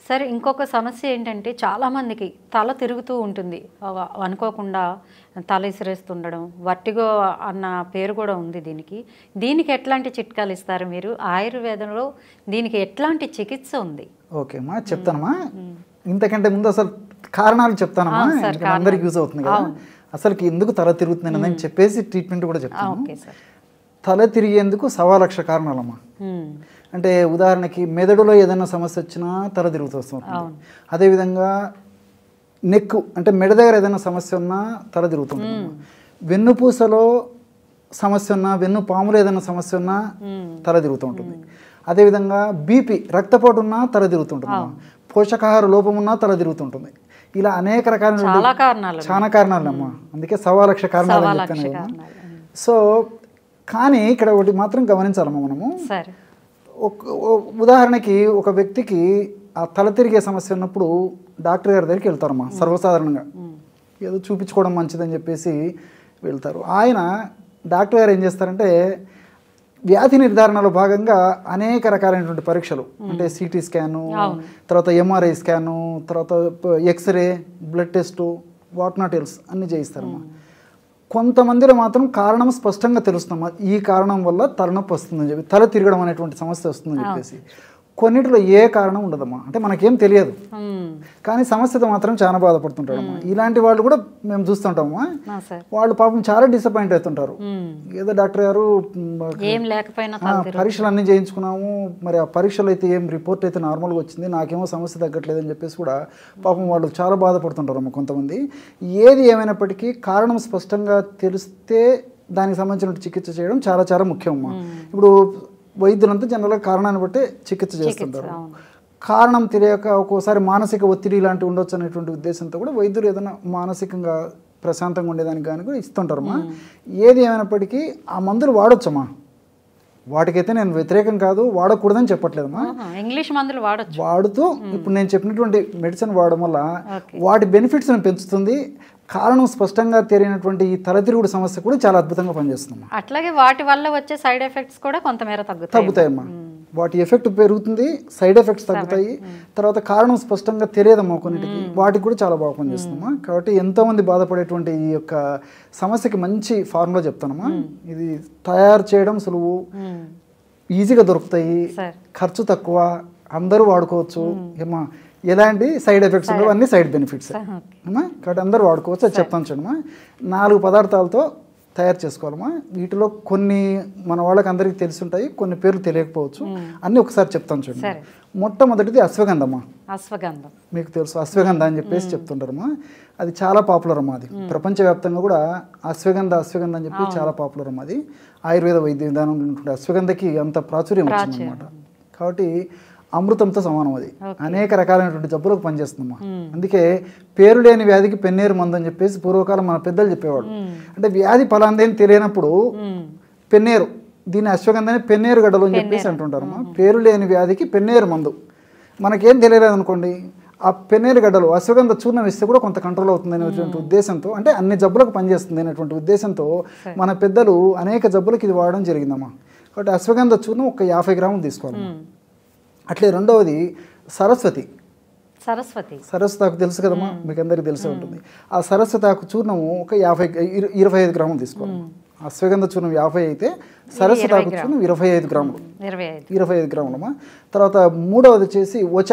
సరే ఇంకొక సమస్య ఏంటంటే చాలామందికి తల తిరుగుతూ ఉంటుంది అవ- అనుకోకుండా తల ఇసిరేస్తుండడం వర్టిగో అన్న పేరు కూడా ఉంది దీనికి దీనికి ఎట్లాంటి చిట్కాలు ఇస్తారు మీరు ఆయుర్వేదంలో దీనికి ఎట్లాంటి చికిత్స ఉంది ఓకే అమ్మా చెప్తానమ్మా ఇంతకంటే ముందు అసలు కారణాలు చెప్తానమ్మా అవును సార్, ఎందుకంటే అందరికి యూజ్ అవుతుంది కదా అసలుకి ఎందుకు తల తిరుగుతుంది అని చెప్పేసి ట్రీట్మెంట్ కూడా ఆ, చెప్తాను ఓకే సార్ తల తిరిగేందుకు సవా లక్ష కారణాలమ్మా ఉమ్, అంటే ఉదాహరణకి మెదడులో ఏదైనా సమస్య వచ్చినా తల తిరుగుతూ వస్తుంది అవును. అదేవిధంగా నెక్ అంటే మెడ దగ్గర ఏదైనా సమస్య ఉన్నా తల తిరుగుతుంది వెన్నుపూసలో సమస్య ఉన్నా వెన్ను పాములో ఏదైనా సమస్య ఉన్నా తల తిరుగుతూ ఉంటుంది అదేవిధంగా బీపీ రక్తపోటు ఉన్నా తల తిరుగుతుంటుంది పోషకాహార లోపం ఉన్నా తల తిరుగుతుంటుంది ఇలా అనేక రకాల చాలా కారణాలు చాలా కారణాలు అమ్మా అందుకే సవా లక్ష కారణాలు సవా అని లక్ష చెప్పాను కదా. కారణాలు ఉమ్, సో కానీ ఇక్కడ ఒకటి మాత్రం గమనించాలమ్మా మనము సరే ఒక ఓ- ఉదాహరణకి ఒక వ్యక్తికి ఆ తల తిరిగే సమస్య ఉన్నప్పుడు డాక్టర్ గారి దగ్గరికి వెళ్తారమ్మా సర్వసాధారణంగా ఏదో చూపించుకోవడం మంచిదని చెప్పేసి వెళ్తారు ఆయన డాక్టర్ గారు ఏం చేస్తారంటే వ్యాధి నిర్ధారణలో భాగంగా అనేక రకాలైనటువంటి పరీక్షలు అంటే సిటీ స్కాను తర్వాత ఎంఆర్ఐ స్కాను తర్వాత X ray blood test what not else అన్ని చేయిస్తారమ్మా కొంతమందిలో మాత్రం కారణం స్పష్టంగా తెలుస్తుందమ్మా ఈ కారణం వల్ల తలనొప్పి వస్తుందని చెప్పి తల తిరగడం అనేటువంటి సమస్య వస్తుందని చెప్పేసి కొన్నిటిలో ఏ కారణం ఉండదమ్మా అంటే మనకేం తెలియదు ఉమ్, కానీ సమస్యతో మాత్రం చాలా బాధపడుతుంటారమ్మా ఇలాంటి వాళ్ళు కూడా మేము చూస్తుంటామమ్మా ఆ, సార్ వాళ్ళు పాపం చాలా డిసప్పాయింట్ అవుతుంటారు ఉమ్, ఏదో డాక్టర్ గారు మ్, ఏం లేకపోయినా ఆ, పరీక్షలు అన్నీ చేయించుకున్నాము మరి ఆ పరీక్షలు అయితే ఏం రిపోర్ట్ అయితే నార్మల్గా వచ్చింది నాకేమో సమస్య తగ్గట్లేదు అని చెప్పేసి కూడా పాపం వాళ్ళు చాలా బాధపడుతుంటారు అమ్మ కొంతమంది ఏది ఏమైనప్పటికీ కారణం స్పష్టంగా తెలిస్తే దానికి సంబంధించిన చికిత్స చేయడం చాలా చాలా ముఖ్యం అమ్మా ఇప్పుడు వైద్యులంతా జనరల్గా కారణాన్ని బట్టి చికిత్స చేస్తుంటారు అవును. కారణం తెలియక ఒక్కోసారి మానసిక ఒత్తిడి ఇలాంటివి ఉండొచ్చు అనేటువంటి ఉద్దేశంతో కూడా వైద్యులు ఏదైనా మానసికంగా ప్రశాంతంగా ఉండేదానికి కానీ కూడా ఇస్తుంటారమ్మా ఏది ఏమైనప్పటికీ ఆ మందులు వాడొచ్చమ్మా వాటికైతే నేను వ్యతిరేకం కాదు వాడకూడదని చెప్పట్లేదమ్మా ఆహా, ఇంగ్లీష్ మందులు వాడొచ్చు వాడుతూ ఇప్పుడు నేను చెప్పినటువంటి మెడిసిన్ వాడడం వల్ల ఓకే. వాటి బెనిఫిట్స్ని పెంచుతుంది కారణం స్పష్టంగా తెలియనటువంటి ఈ తలతిరుగుడు సమస్య కూడా చాలా అద్భుతంగా పనిచేస్తుందమ్మా అట్లాగే వాటి వల్ల వచ్చే సైడ్ ఎఫెక్ట్స్ కూడా కొంతమేర తగ్గుతాయి తగ్గుతాయమ్మా వాటి ఎఫెక్ట్ పెరుగుతుంది సైడ్ ఎఫెక్ట్స్ తగ్గుతాయి తర్వాత కారణం స్పష్టంగా తెలియదమ్మా కొన్నిటికి వాటికి కూడా చాలా బాగా పనిచేస్తుందమ్మా కాబట్టి ఎంతో మంది బాధపడేటువంటి ఈ యొక్క సమస్యకి మంచి ఫార్ములా చెప్తానమ్మా ఇది తయారు చేయడం సులువు ఉమ్, ఈజీగా దొరుకుతాయి సరే ఖర్చు తక్కువ అందరూ వాడుకోవచ్చు ఏమా ఎలాంటి సైడ్ ఎఫెక్ట్స్ ఉండవు అన్ని సైడ్ బెనిఫిట్స్ ఓకే. అమ్మా కాబట్టి అందరూ వాడుకోవచ్చు అది చెప్తాను చూడమ్మా నాలుగు పదార్థాలతో తయారు చేసుకోవాలమ్మా వీటిలో కొన్ని మన వాళ్ళకి అందరికీ తెలిసి ఉంటాయి కొన్ని పేర్లు తెలియకపోవచ్చు అన్నీ ఒకసారి చెప్తాను చూడండి సరే. మొట్టమొదటిది అశ్వగంధమ్మా అశ్వగంధం మీకు తెలుసు అశ్వగంధ అని చెప్పేసి చెప్తుంటారమ్మా అది చాలా పాపులర్ అమ్మా అది ప్రపంచవ్యాప్తంగా కూడా అశ్వగంధ అశ్వగంధ అని చెప్పి చాలా పాపులర్ అమ్మా అది ఆయుర్వేద వైద్య విధానంలో ఉన్నటువంటి అశ్వగంధకి అంత ప్రాచుర్యం వచ్చిందన్నమాట కాబట్టి అమృతంతో సమానం అది అనేక రకాలైనటువంటి జబ్బులకు పనిచేస్తుందమ్మా అందుకే పేరు లేని వ్యాధికి పెన్నేరు మందు అని చెప్పేసి పూర్వకాలం మన పెద్దలు చెప్పేవాడు అంటే వ్యాధి ఫలాందేని తెలియనప్పుడు ఉమ్, పెన్నేరు దీన్ని అశ్వగంధని పెన్నేరు గడ్డలు అని చెప్పేసి అంటుంటారమ్మా పేరు లేని వ్యాధికి పెన్నేరు మందు మనకేం తెలియలేదు అనుకోండి ఆ పెన్నేరు గడ్డలు అశ్వగంధ చూర్ణం ఇస్తే కూడా కొంత కంట్రోల్ అవుతుంది అనేటువంటి ఉద్దేశంతో అంటే అన్ని జబ్బులకు పనిచేస్తుంది అనేటువంటి ఉద్దేశంతో మన పెద్దలు అనేక జబ్బులకు ఇది వాడడం జరిగిందమ్మా కాబట్టి అశ్వగంధ చూర్ణం ఒక యాభై గ్రాములు తీసుకోవాలి ఉమ్. అట్లే రెండవది సరస్వతి సరస్వతి సరస్వతి ఆకు తెలుసు కదమ్మా మీకు అందరికీ తెలిసే ఉంటుంది ఆ సరస్వతి ఆకు చూర్ణము ఒక యాభై ఇర- ఇరవై ఐదు గ్రాములు తీసుకోవాలి అశ్వగంధ చూర్ణం యాభై అయితే సరస్వతి ఆకు చూర్ణం ఇరవై ఐదు గ్రాములు ఇరవై ఐదు ఇరవై ఐదు గ్రాములమ్మా తర్వాత మూడవది వచ్చేసి వచ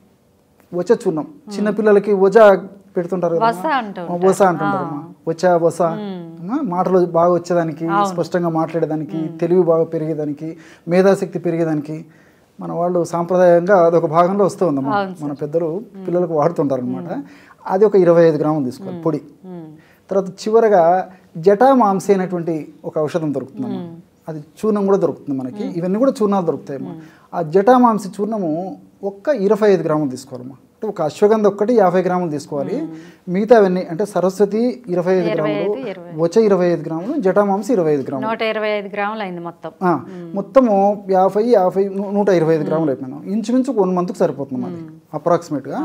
వచ చూర్ణం చిన్నపిల్లలకి వజ పెడుతుంటారు కదా వస అంటూ వస అంటుంటారమ్మా వచ వస అమ్మా, మాటలు బాగా వచ్చేదానికి స్పష్టంగా మాట్లాడేదానికి తెలివి బాగా పెరిగేదానికి మేధాశక్తి పెరిగేదానికి మన వాళ్ళు సాంప్రదాయంగా అదొక భాగంలో వస్తూ ఉందమ్మా మన పెద్దలు పిల్లలకు వాడుతుంటారు అనమాట అది ఒక ఇరవై ఐదు గ్రాములు తీసుకోవాలి పొడి ఉమ్, తర్వాత చివరగా జటామాంసి అనేటువంటి ఒక ఔషధం దొరుకుతుందమ్మా అది చూర్ణం కూడా దొరుకుతుంది మనకి ఇవన్నీ కూడా చూర్ణాలు దొరుకుతాయమ్మా ఆ జటామాంసి చూర్ణము ఒక్క ఇరవై ఐదు గ్రాములు తీసుకోవాలమ్మా అంటే ఒక అశ్వగంధ ఒక్కటి యాభై గ్రాములు తీసుకోవాలి మిగతా అవన్నీ అంటే సరస్వతి ఇరవై ఐదు గ్రాములు ఐదు, ఇరవై వచ ఇరవై ఐదు గ్రాములు జటామాంసి ఇరవై ఐదు గ్రాములు నూట ఇరవై ఐదు గ్రాములు అయింది మొత్తం ఆ, మొత్తము యాభై యాభై ను- నూట ఇరవై ఐదు గ్రాములు అయిపోయినాం ఇంచుమించు వన్ మంత్కి సరిపోతుంది మాది అప్రాక్సిమేట్గా ఓకే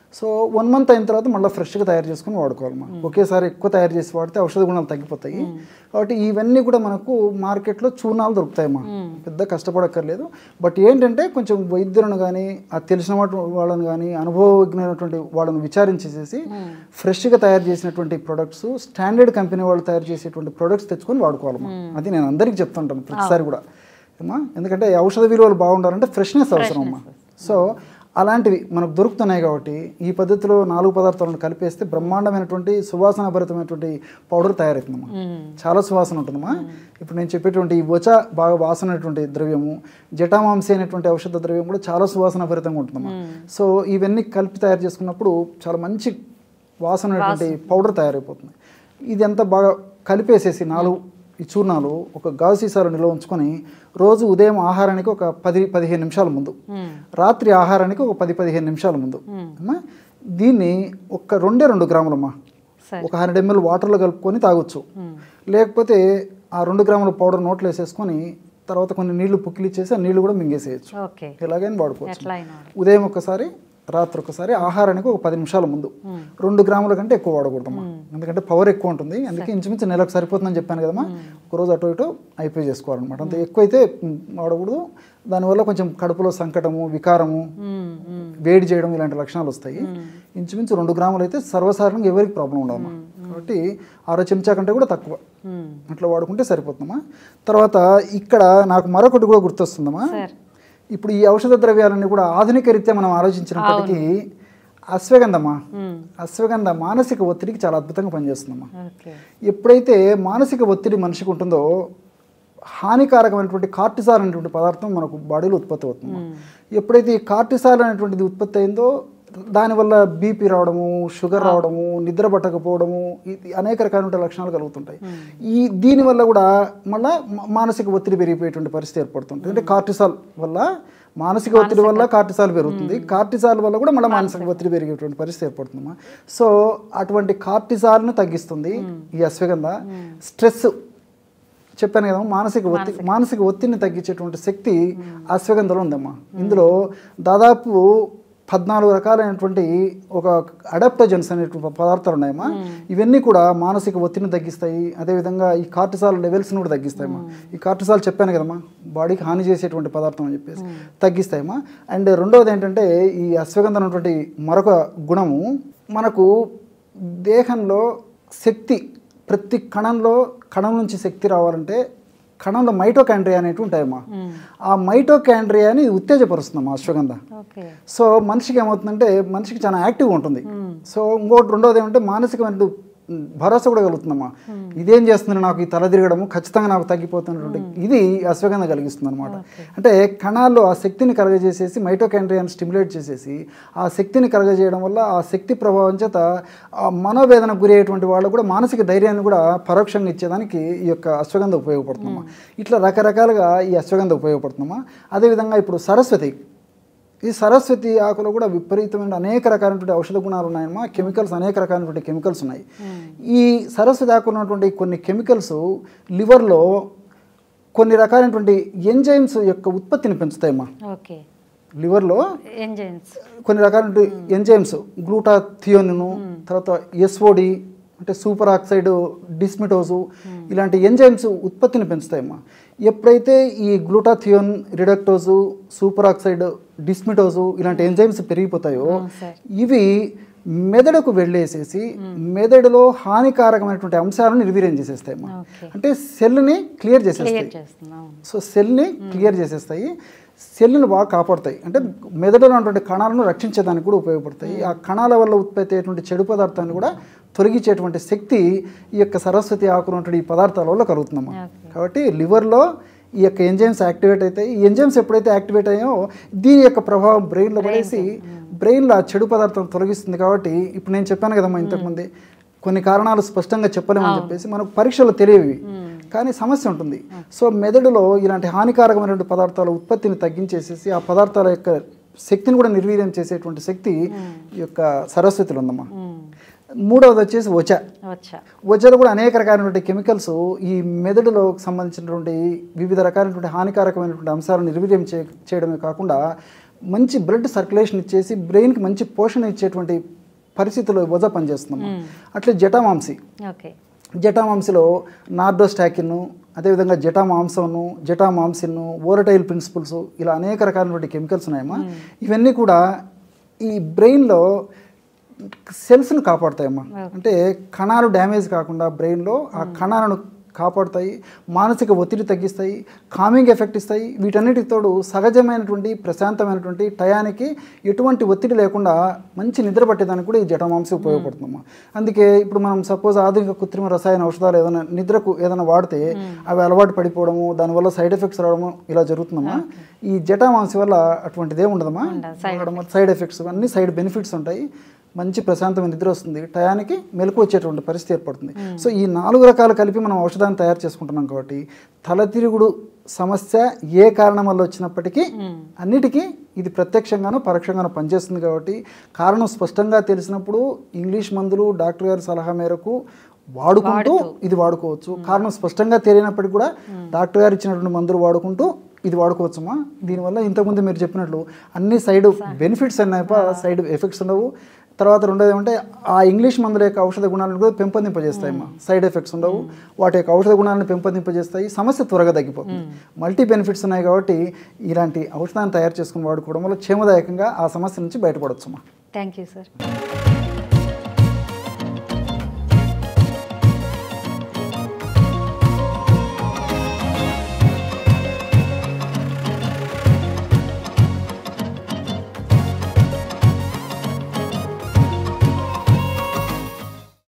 సో వన్ మంత్ అయిన తర్వాత మళ్ళీ ఫ్రెష్గా తయారు చేసుకుని వాడుకోవాలమ్మా ఒకేసారి ఎక్కువ తయారు చేసి వాడితే ఔషధ గుణాలు తగ్గిపోతాయి కాబట్టి ఇవన్నీ కూడా మనకు మార్కెట్లో చూర్ణాలు దొరుకుతాయమ్మా పెద్ద కష్టపడక్కర్లేదు బట్ ఏంటంటే కొంచెం వైద్యులను కానీ ఆ తెలిసిన వాటి వాళ్ళని కానీ అనుభవజ్ఞమైనటువంటి వాళ్ళని విచారించేసేసి ఫ్రెష్గా తయారు చేసినటువంటి ప్రొడక్ట్స్ స్టాండర్డ్ కంపెనీ వాళ్ళు తయారు చేసేటువంటి ప్రొడక్ట్స్ తెచ్చుకొని వాడుకోవాలమ్మా అది నేను అందరికీ చెప్తుంటాను ప్రతిసారి కూడా అమ్మా ఎందుకంటే ఈ ఔషధ విలువలు బాగుండాలంటే ఫ్రెష్నెస్ అవసరం అమ్మా సో అలాంటివి మనకు దొరుకుతున్నాయి కాబట్టి ఈ పద్ధతిలో నాలుగు పదార్థాలను కలిపేస్తే బ్రహ్మాండమైనటువంటి సువాసన భరితమైనటువంటి పౌడర్ తయారవుతుందమ్మా చాలా సువాసన ఉంటుందమ్మా ఇప్పుడు నేను చెప్పేటువంటి ఈ వచ బాగా వాసన అనేటువంటి ద్రవ్యము జటామాంసి అనేటువంటి ఔషధ ద్రవ్యం కూడా చాలా సువాసన భరితంగా ఉంటుందమ్మా సో ఇవన్నీ కలిపి తయారు చేసుకున్నప్పుడు చాలా మంచి వాసన అనేటువంటి పౌడర్ తయారైపోతుంది ఇది అంతా బాగా కలిపేసేసి నాలుగు ఈ చూర్ణాలు ఒక గాజు సీసాలో నిల్వ ఉంచుకొని రోజు ఉదయం ఆహారానికి ఒక పది పదిహేను నిమిషాల ముందు రాత్రి ఆహారానికి ఒక పది పదిహేను నిమిషాల ముందు అమ్మా దీన్ని ఒక రెండే రెండు గ్రాములమ్మా సరే ఒక హండ్రెడ్ ఎంఎల్ వాటర్లో కలుపుకొని తాగొచ్చు లేకపోతే ఆ రెండు గ్రాముల పౌడర్ నోట్లో వేసేసుకొని తర్వాత కొన్ని నీళ్లు పుక్కిలిచ్చేసి ఆ నీళ్లు కూడా మింగేసేయచ్చు ఓకే ఎలాగైనా వాడుకోవచ్చు ఎట్లా అయినా ఉదయం ఒకసారి రాత్రి ఒకసారి ఆహారానికి ఒక పది నిమిషాల ముందు రెండు గ్రాముల కంటే ఎక్కువ వాడకూడదమ్మా ఎందుకంటే పవర్ ఎక్కువ ఉంటుంది అందుకే ఇంచుమించు నెలకు సరిపోతుందని చెప్పాను కదమ్మా ఒక రోజు అటు ఇటు అయిపోయి చేసుకోవాలన్నమాట అంత ఎక్కువైతే మ్, వాడకూడదు దానివల్ల కొంచెం కడుపులో సంకటము వికారము మ్మ్, మ్మ్. వేడి చేయడం ఇలాంటి లక్షణాలు వస్తాయి ఇంచుమించు రెండు గ్రాములు అయితే సర్వసాధారణంగా ఎవరికి ప్రాబ్లం ఉండదమ్మా కాబట్టి అర చెంచా కంటే కూడా తక్కువ మ్మ్. అట్లా వాడుకుంటే సరిపోతుందమ్మా తర్వాత ఇక్కడ నాకు మరొకటి కూడా గుర్తొస్తుందమ్మా సార్ ఇప్పుడు ఈ ఔషధ ద్రవ్యాలన్నీ కూడా ఆధునిక రీత్యా మనం ఆలోచించినప్పటికీ అశ్వగంధమా మ్మ్. అశ్వగంధ మానసిక ఒత్తిడికి చాలా అద్భుతంగా పనిచేస్తుందమ్మా ఓకే ఎప్పుడైతే మానసిక ఒత్తిడి మనిషికి ఉంటుందో హానికారకమైనటువంటి కార్టిసాల్ అనేటువంటి పదార్థం మనకు బాడీలో ఉత్పత్తి అవుతుంది ఎప్పుడైతే ఈ కార్టిసాల్ అనేటువంటిది ఉత్పత్తి అయిందో దానివల్ల బీపీ రావడము షుగర్ రావడము నిద్ర పట్టకపోవడము ఇది అనేక రకాలైన లక్షణాలు కలుగుతుంటాయి ఈ దీనివల్ల కూడా మళ్ళా మా- మానసిక ఒత్తిడి పెరిగిపోయేటువంటి పరిస్థితి ఏర్పడుతుంటుంది అంటే కార్టిసాల్ వల్ల మానసిక ఒత్తిడి వల్ల కార్టిసాల్ పెరుగుతుంది కార్టిసాల్ వల్ల కూడా మళ్ళీ మానసిక ఒత్తిడి పెరిగేటువంటి పరిస్థితి ఏర్పడుతుందమ్మా సో అటువంటి కార్టిసాల్ను తగ్గిస్తుంది ఈ అశ్వగంధ స్ట్రెస్ చెప్పాను కదా మానసిక ఒత్తిడి మానసిక ఒత్తిడిని తగ్గించేటువంటి శక్తి అశ్వగంధలో ఉందమ్మా ఇందులో దాదాపు పద్నాలుగు రకాలైనటువంటి ఒక అడాప్టోజన్స్ అనేటువంటి పదార్థాలు ఉన్నాయమ్మా ఇవన్నీ కూడా మానసిక ఒత్తిడిని తగ్గిస్తాయి అదేవిధంగా ఈ కార్టిసాల్ లెవెల్స్ని కూడా తగ్గిస్తాయమ్మా ఈ కార్టిసాల్ చెప్పాను కదమ్మా బాడీకి హాని చేసేటువంటి పదార్థం అని చెప్పేసి తగ్గిస్తాయమ్మా అండ్ రెండవది ఏంటంటే ఈ అశ్వగంధం అనేటువంటి మరొక గుణము మనకు దేహంలో శక్తి ప్రతి కణంలో కణం నుంచి శక్తి రావాలంటే కణంలో మైటోకాండ్రియా అనేవి ఉంటాయమ్మా ఆ మైటోకాండ్రియాని ఉత్తేజపరుస్తుందమ్మా అశ్వగంధ ఓకే సో మనిషికి ఏమవుతుందంటే మనిషికి చాలా యాక్టివ్గా ఉంటుంది సో ఇంకోటి రెండోది ఏమంటే మానసికమైన భరోసా కూడా కలుగుతుందమ్మా ఇదేం చేస్తుంది నాకు ఈ తల తిరగడము ఖచ్చితంగా నాకు తగ్గిపోతున్నటువంటి ఇది అశ్వగంధ కలిగిస్తుంది అనమాట అంటే కణాల్లో ఆ శక్తిని కలగజేసేసి మైటోకాండ్రియాని స్టిమ్యులేట్ చేసేసి ఆ శక్తిని కలగజేయడం వల్ల ఆ శక్తి ప్రభావం చేత ఆ మనోవేదనకు గురి అయ్యేటువంటి వాళ్ళు కూడా మానసిక ధైర్యాన్ని కూడా పరోక్షంగా ఇచ్చేదానికి ఈ యొక్క అశ్వగంధ ఉపయోగపడుతుందమ్మా ఇట్లా రకరకాలుగా ఈ అశ్వగంధ ఉపయోగపడుతుందమ్మా అదేవిధంగా ఇప్పుడు సరస్వతి ఈ సరస్వతి ఆకులో కూడా విపరీతమైన అనేక రకాలైనటువంటి ఔషధ గుణాలు ఉన్నాయమ్మా కెమికల్స్ అనేక రకాలైనటువంటి కెమికల్స్ ఉన్నాయి ఈ సరస్వతి ఆకులో ఉన్నటువంటి కొన్ని కెమికల్స్ లివర్లో కొన్ని రకాలైనటువంటి ఎంజైమ్స్ యొక్క ఉత్పత్తిని పెంచుతాయమ్మా ఓకే లివర్లో ఎంజైన్స్ కొన్ని రకాల ఎంజైమ్స్ గ్లూటాథియోనిను తర్వాత ఎస్ఓడి అంటే సూపర్ ఆక్సైడ్ డిస్మిటోజు ఇలాంటి ఎంజైమ్స్ ఉత్పత్తిని పెంచుతాయమ్మా ఎప్పుడైతే ఈ glutathione reductase super oxide dismutase ఇలాంటి ఎంజైమ్స్ పెరిగిపోతాయో సార్ ఇవి మెదడుకు వెళ్ళేసేసి మెదడులో హానికారకమైనటువంటి అంశాలను నిర్వీర్యం చేసేస్తాయమ్మా ఓకే అంటే సెల్ని క్లియర్ చేసేస్తాయి క్లియర్ చేస్తున్నాం సో సెల్ని క్లియర్ చేసేస్తాయి సెల్ని బాగా కాపాడుతాయి అంటే మెదడులో ఉన్నటువంటి కణాలను రక్షించేదానికి కూడా ఉపయోగపడతాయి ఆ కణాల వల్ల ఉత్పత్తి అయ్యేటువంటి చెడు పదార్థాన్ని కూడా తొలగించేటువంటి శక్తి ఈ యొక్క సరస్వతి ఆకులు ఉన్నటువంటి ఈ పదార్థాల వల్ల కలుగుతుందమ్మా ఓకే కాబట్టి లివర్లో ఈ యొక్క ఎంజైమ్స్ యాక్టివేట్ అవుతాయి ఈ ఎంజైమ్స్ ఎప్పుడైతే యాక్టివేట్ అయ్యాయో దీని యొక్క ప్రభావం బ్రెయిన్లో పడేసి బ్రెయిన్లో ఆ చెడు పదార్థం తొలగిస్తుంది కాబట్టి ఇప్పుడు నేను చెప్పాను కదమ్మా ఇంతకుముందే కొన్ని కారణాలు స్పష్టంగా చెప్పలేమని చెప్పేసి మనకు పరీక్షలు తెలియవి కానీ సమస్య ఉంటుంది సో మెదడులో ఇలాంటి హానికారకమైనటువంటి పదార్థాల ఉత్పత్తిని తగ్గించేసేసి ఆ పదార్థాల యొక్క శక్తిని కూడా నిర్వీర్యం చేసేటువంటి శక్తి ఈ యొక్క సరస్వతిలో ఉందమ్మా మూడవది వచ్చేసి వచ వచ్చా వజ్రలో కూడా అనేక రకాలైనటువంటి కెమికల్స్ ఈ మెదడులో సంబంధించినటువంటి వివిధ రకాలైనటువంటి హానికారకమైనటువంటి అంశాలను నిర్వీర్యం చే చేయడమే కాకుండా మంచి బ్లడ్ సర్క్యులేషన్ ఇచ్చేసి బ్రెయిన్కి మంచి పోషణ ఇచ్చేటువంటి పరిస్థితిలో వజ పనిచేస్తుందమ్మా అట్లే జటామాంసి ఓకే జటామాంసిలో నార్డోస్టాకిన్ అదేవిధంగా జటామాంసంను జటామాంసిన్ ఓరటైల్ ప్రిన్సిపల్స్ ఇలా అనేక రకాలైనటువంటి కెమికల్స్ ఉన్నాయమ్మా ఇవన్నీ కూడా ఈ బ్రెయిన్లో సెల్స్ను కాపాడుతాయమ్మా అంటే కణాలు డ్యామేజ్ కాకుండా బ్రెయిన్లో ఆ కణాలను కాపాడుతాయి మానసిక ఒత్తిడి తగ్గిస్తాయి కామింగ్ ఎఫెక్ట్ ఇస్తాయి వీటన్నిటికి తోడు సహజమైనటువంటి ప్రశాంతమైనటువంటి టయానికి ఎటువంటి ఒత్తిడి లేకుండా మంచి నిద్ర పట్టేదానికి కూడా ఈ జటమాంసి ఉపయోగపడుతుందమ్మా అందుకే ఇప్పుడు మనం సపోజ్ ఆధునిక కృత్రిమ రసాయన ఔషధాలు ఏదైనా నిద్రకు ఏదైనా వాడితే అవి అలవాటు పడిపోవడము దానివల్ల సైడ్ ఎఫెక్ట్స్ రావడము ఇలా జరుగుతుందమ్మా ఈ జటామాంసి వల్ల అటువంటిదే ఉండదమ్మా వాడడం వల్ల సైడ్ ఎఫెక్ట్స్ అన్ని సైడ్ బెనిఫిట్స్ ఉంటాయి మంచి ప్రశాంతమైన నిద్ర వస్తుంది టయానికి మెలకు వచ్చేటువంటి పరిస్థితి ఏర్పడుతుంది సో ఈ నాలుగు రకాలు కలిపి మనం ఔషధాన్ని తయారు చేసుకుంటున్నాం కాబట్టి తల తిరుగుడు సమస్య ఏ కారణం వల్ల వచ్చినప్పటికీ అన్నిటికీ ఇది ప్రత్యక్షంగాను పరోక్షంగాను పనిచేస్తుంది కాబట్టి కారణం స్పష్టంగా తెలిసినప్పుడు ఇంగ్లీష్ మందులు డాక్టర్ గారి సలహా మేరకు వాడుకుంటూ ఇది వాడుకోవచ్చు కారణం స్పష్టంగా తెలియనప్పటికీ కూడా డాక్టర్ గారు ఇచ్చినటువంటి మందులు వాడుకుంటూ ఇది వాడుకోవచ్చమ్మా దీనివల్ల ఇంతకుముందు మీరు చెప్పినట్లు అన్ని సైడ్ బెనిఫిట్స్ అన్నాయి సైడ్ ఎఫెక్ట్స్ ఉండవు తర్వాత రెండోది ఏమంటే ఆ ఇంగ్లీష్ మందుల యొక్క ఔషధ గుణాలను కూడా పెంపొందింపజేస్తాయమ్మా సైడ్ ఎఫెక్ట్స్ ఉండవు వాటి యొక్క ఔషధ గుణాలను పెంపొందింపజేస్తాయి సమస్య త్వరగా తగ్గిపోతుంది మల్టీ బెనిఫిట్స్ ఉన్నాయి కాబట్టి ఇలాంటి ఔషధాన్ని తయారు చేసుకుని వాడుకోవడం వల్ల క్షేమదాయకంగా ఆ సమస్య నుంచి బయటపడవచ్చమ్మా థ్యాంక్ యూ సార్